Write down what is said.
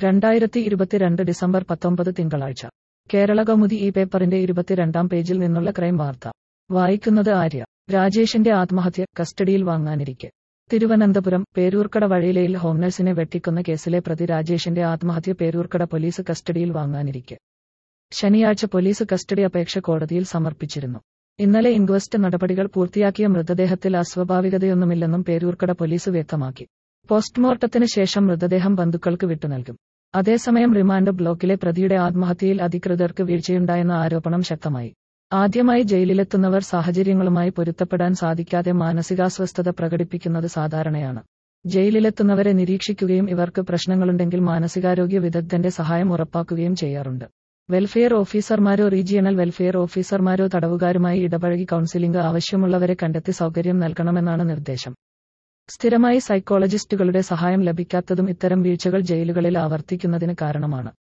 രണ്ടായിരത്തി ഇരുപത്തിരണ്ട് ഡിസംബർ പത്തൊമ്പത് തിങ്കളാഴ്ച കേരള കൗമുദി ഈ പേപ്പറിന്റെ ഇരുപത്തിരണ്ടാം പേജിൽ നിന്നുള്ള ക്രൈം വാർത്ത വായിക്കുന്നത് ആര്യ രാജേഷിന്റെ ആത്മഹത്യ കസ്റ്റഡിയിൽ വാങ്ങാനിരിക്കെ തിരുവനന്തപുരം പേരൂർക്കട വഴിയിലയിൽ ഹോംനഴ്സിനെ വെട്ടിക്കൊന്ന കേസിലെ പ്രതി രാജേഷിന്റെ ആത്മഹത്യ പേരൂർക്കട പോലീസ് കസ്റ്റഡിയിൽ വാങ്ങാനിരിക്കെ ശനിയാഴ്ച പോലീസ് കസ്റ്റഡി അപേക്ഷ കോടതിയിൽ സമർപ്പിച്ചിരുന്നു ഇന്നലെ ഇൻക്വസ്റ്റ് നടപടികൾ പൂർത്തിയാക്കിയ മൃതദേഹത്തിൽ അസ്വാഭാവികതയൊന്നുമില്ലെന്നും പേരൂർക്കട പോലീസ് വ്യക്തമാക്കി പോസ്റ്റ്മോർട്ടത്തിന് ശേഷം മൃതദേഹം ബന്ധുക്കൾക്ക് വിട്ടുനൽകും അതേസമയം റിമാൻഡ് ബ്ലോക്കിലെ പ്രതിയുടെ ആത്മഹത്യയിൽ അധികൃതർക്ക് വീഴ്ചയുണ്ടായെന്ന ആരോപണം ശക്തമായി ആദ്യമായി ജയിലിലെത്തുന്നവർ സാഹചര്യങ്ങളുമായി പൊരുത്തപ്പെടാൻ സാധിക്കാതെ മാനസികാസ്വസ്ഥത പ്രകടിപ്പിക്കുന്നത് സാധാരണയാണ് ജയിലിലെത്തുന്നവരെ നിരീക്ഷിക്കുകയും ഇവർക്ക് പ്രശ്നങ്ങളുണ്ടെങ്കിൽ മാനസികാരോഗ്യ വിദഗ്ധന്റെ സഹായം ഉറപ്പാക്കുകയും ചെയ്യാറുണ്ട് വെൽഫെയർ ഓഫീസർമാരോ റീജിയണൽ വെൽഫെയർ ഓഫീസർമാരോ തടവുകാരുമായി ഇടപഴകി കൌൺസിലിംഗ് ആവശ്യമുള്ളവരെ കണ്ടെത്തി സൗകര്യം നൽകണമെന്നാണ് നിർദ്ദേശം സ്ഥിരമായി സൈക്കോളജിസ്റ്റുകളുടെ സഹായം ലഭിക്കാത്തതും ഇത്തരം വീഴ്ചകൾ ജയിലുകളിൽ ആവർത്തിക്കുന്നതിന് കാരണമാണ്